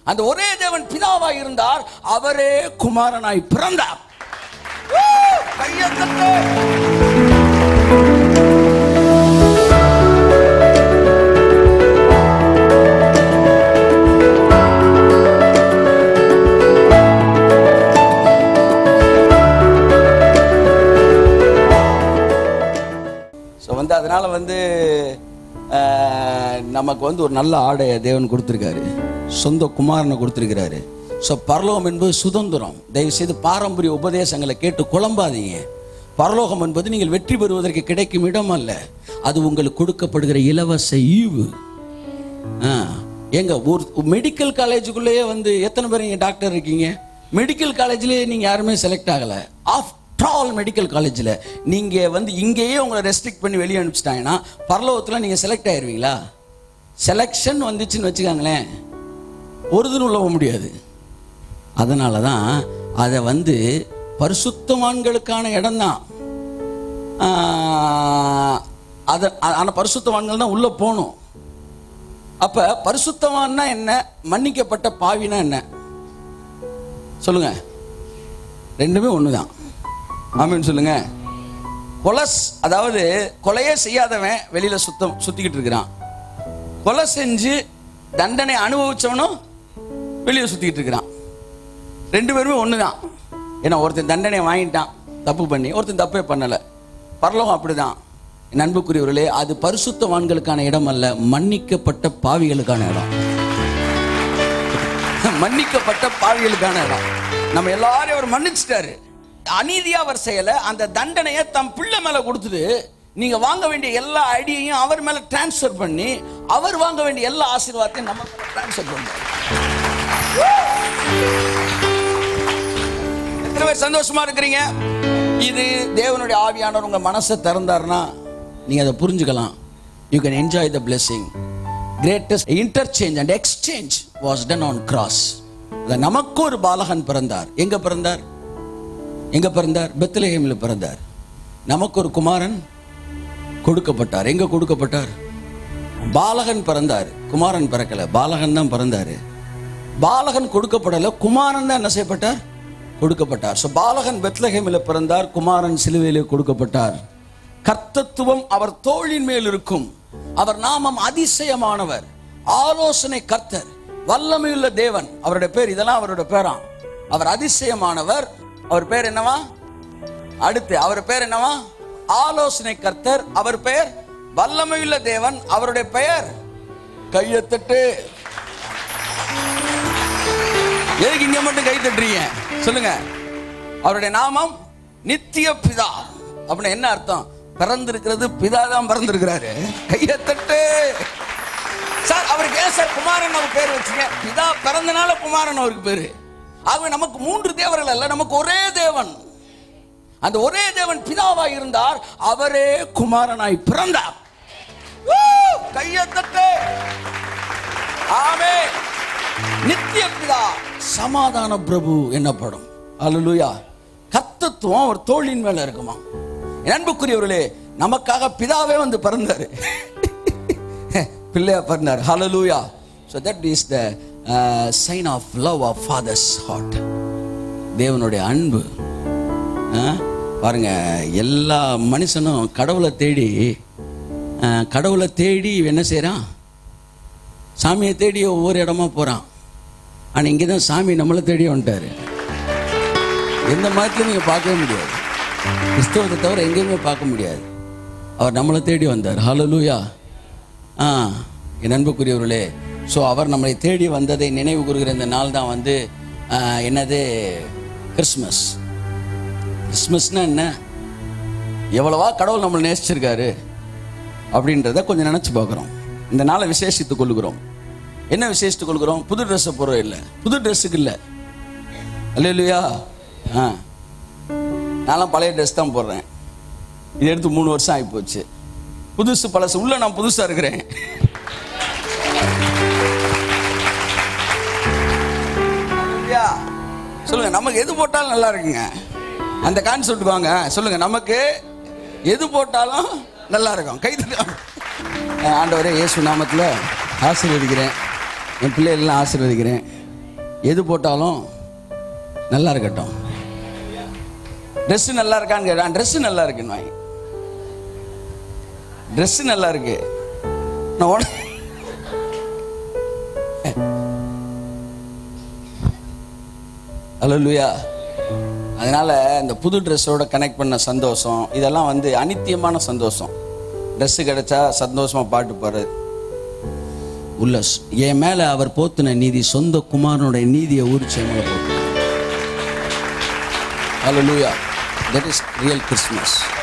அந்த ஒரே தேவன் பிதாவாய் இருந்தார் அவரே குமாரனாய் பிறந்தார் கையை தட்டு. ஸோ வந்து அதனால வந்து அஹ், நமக்கு வந்து ஒரு நல்ல ஆடையை தேவன் கொடுத்துருக்காரு சொந்த குமாரனை கொடுத்துருக்கிறாரு ஸோ பரலோகம் என்பது சுதந்திரம் தயவு செய்து பாரம்பரிய உபதேசங்களை கேட்டு குழம்பாதீங்க பரலோகம் என்பது நீங்கள் வெற்றி பெறுவதற்கு கிடைக்கும் இடம் அல்ல அது உங்களுக்கு கொடுக்கப்படுகிற இலவச ஈவு ஆ எங்க ஒரு மெடிக்கல் காலேஜுக்குள்ளேயே வந்து எத்தனை பேர் இங்கே டாக்டர் இருக்கீங்க மெடிக்கல் காலேஜ்லேயே நீங்கள் யாருமே செலக்ட் ஆகலை ஆஃப்டர் ஆல் மெடிக்கல் காலேஜில் நீங்கள் வந்து இங்கேயே உங்களை ரெஸ்ட்ரிக்ட் பண்ணி வெளியே அனுப்பிச்சிட்டாங்கன்னா பரலோகத்தில் நீங்கள் செலக்ட் ஆயிருவீங்களா செலெக்ஷன் வந்துச்சுன்னு வச்சுக்காங்களேன் ஒரு தினம் உள்ள போக முடியாது அதனால தான் அதை வந்து பரிசுத்தவான்களுக்கான இடம்தான் அதை ஆனால் பரிசுத்தவான்கள் தான் உள்ளே போகணும் அப்ப பரிசுத்தவான்னா என்ன மன்னிக்கப்பட்ட பாவினா என்ன சொல்லுங்க ரெண்டுமே ஒண்ணுதான் ஆமீன் சொல்லுங்க கொலஸ் அதாவது கொலையே செய்யாதவன் வெளியில சுத்தம் சுத்திக்கிட்டு இருக்கிறான் கொலை செஞ்சு தண்டனை அனுபவிச்சவனும் வெளியே சுத்திக்கிட்டு இருக்கிறான் ரெண்டு பேருமே ஒண்ணுதான் ஏன்னா ஒருத்தன் தண்டனை வாங்கிட்டான் தப்பு பண்ணி ஒருத்தன் தப்பே பண்ணல பரலோகம் அப்படிதான் என் அன்புக்குரியவர்களே அது பரிசுத்தவான்களுக்கான இடம் அல்ல மன்னிக்கப்பட்ட பாவிகளுக்கான இடம் மன்னிக்கப்பட்ட பாவிகளுக்கான இடம் நம்ம எல்லாரையும் அவர் மன்னிச்சிட்டாரு அநீதியா அவர் செய்யல அந்த தண்டனையை தம் பிள்ளை மேல கொடுத்துட்டு நீங்க வாங்க வேண்டிய எல்லா ஐடியையும் அவர் மேல டிரான்ஸ்ஃபர் பண்ணி அவர் வாங்க வேண்டிய எல்லா ஆசீர்வாதத்தையும் நம்ம மேல டிரான்ஸ்ஃபர் பண்ணுறாரு எத்தனை பேர் சந்தோஷமா இருக்கிறீங்க இது தேவனுடைய ஆவியானவர் உங்க மனசை திறந்தாருன்னா நீங்க அதை புரிஞ்சுக்கலாம் you can enjoy the blessing greatest interchange and exchange was done on cross நமக்கு ஒரு பாலகன் பிறந்தார் எங்க பிறந்தார் எங்க பிறந்தார் பெத்லஹேமில் பிறந்தார் நமக்கு ஒரு குமாரன் கொடுக்கப்பட்டார் எங்க கொடுக்கப்பட்டார் பாலகன் பிறந்தார் குமாரன் பிறக்கல பாலகன் தான் பிறந்தாரு பாலகன் கொடுக்கப்படல குமாரன் தான் என்ன செய்யப்பட்டார் கொடுக்கப்பட்டார் ஸோ பாலகன் பெத்லஹேமில் பிறந்தார் குமாரன் சிலுவையிலே கொடுக்கப்பட்டார் கர்த்தத்துவம் அவர் தோளின் மேல் இருக்கும் அவர் நாமம் அதிசயமானவர் ஆலோசனை கர்த்தர் வல்லமையுள்ள தேவன் அவருடைய பேர் இதெல்லாம் அவருடைய பேராம் அவர் அதிசயமானவர் அவர் பேர் என்னவா அடுத்து அவர் பேர் என்னவா ஆலோசனை கர்த்தர் அவர் பெயர் வல்லமையுள்ள தேவன் அவருடைய பெயர் கையத்தட்டு எதுக்கு இங்க மட்டும் கை தட்டுறீங்க சொல்லுங்க அவருடைய நாமம் நித்திய பிதா அப்படின்னு என்ன அர்த்தம் பிறந்திருக்கிறது பிதா தான் பிறந்திருக்கிறாரு கையத்தட்டு சார் அவருக்கு ஏன் சார் குமாரன் அவர் பேர் வச்சுங்க பிதா பிறந்தனால குமாரன் அவருக்கு பேரு ஆகவே நமக்கு மூன்று தேவர்கள் அல்ல நமக்கு ஒரே தேவன் அந்த ஒரே தேவன் பிதாவாய் இருந்தார் அவரே குமாரனாய் பிறந்தார் கையத்தட்டு ஆமே நித்திய பிதா சமாதான பிரபு என்னப்படும் அல்லேலூயா கர்த்தத்துவம் அவர் தோளின் மேல இருக்குமா என் அன்புக்குரியவர்களே நமக்காக பிதாவே வந்து பிறந்தாரு பிள்ளையா பிறந்தார் ஹalleluya so that is the uh, sign of love of father's heart தேவனுடைய அன்பு ஆ? பாருங்க எல்லா மனுஷனும் கடவுளை தேடி ஆ, கடவுளை தேடி இவன் என்ன செய்றான் சாமியை தேடி ஒவ்வொரு இடமா போறான் ஆனா இங்கே தான் சாமி நம்மளை தேடி வந்துட்டாரு எந்த மதத்திலும் நீங்க பார்க்கவே முடியாது கிறிஸ்தவத்தை தவிர எங்கேயுமே பார்க்க முடியாது அவர் நம்மளை தேடி வந்தார் ஹalleluya ஆ என் அன்புக்குரியவர்களே ஸோ அவர் நம்மளை தேடி வந்ததை நினைவு கூறுகிற இந்த நாள் தான் வந்து ஆ, என்னது கிறிஸ்மஸ் கிறிஸ்மஸ்னா என்ன எவ்வளவா கடவுள் நம்மளை நேசிச்சிருக்காரு அப்படின்றத கொஞ்சம் நினச்சி பார்க்குறோம் இந்த நாளை விசேஷித்துக் கொள்கிறோம் என்ன விசேஷித்துக் கொள்கிறோம் புது ட்ரெஸ்ஸை போடுறோம் இல்லை புது ட்ரெஸ்ஸுக்கு இல்லை அல்ல இல்லையா ஆ நான்லாம் பழைய ட்ரெஸ் தான் போடுறேன் இது எடுத்து மூணு வருஷம் ஆகி போச்சு புதுசு பழசு உள்ள நான் புதுசா இருக்கிறேன் ஐயா, சொல்லுங்க நமக்கு எது போட்டாலும் நல்லா இருக்குங்க அந்த கான்செப்ட் வாங்க சொல்லுங்க நமக்கு எது போட்டாலும் நல்லா இருக்கும் கை தட்டு. ஆண்டவரே இயேசு நாமத்தில் ஆசீர்வதிக்கிறேன் என் பிள்ளைகளெல்லாம் ஆசீர்வதிக்கிறேன் எது போட்டாலும் நல்லா இருக்கட்டும் ட்ரெஸ்ஸு நல்லா இருக்கான்னு கேட்டான் ட்ரெஸ்ஸு நல்லா இருக்குன்னு வாங்கி ட்ரெஸ்ஸு நல்லா இருக்கு நான் உடனே ஹalleluya அதனால இந்த புது ட்ரெஸ்ஸோட கனெக்ட் பண்ண சந்தோஷம் இதெல்லாம் வந்து அனித்தியமான சந்தோஷம் ட்ரெஸ்ஸு கிடைச்சா சந்தோஷமா பாட்டு பாடு உள்ள ஸ்- என் மேல அவர் போத்துன நீதி சொந்த குமாரனுடைய நீதியை ஊறிச்சு மேல போட்டு ஹalleluya that is real christmas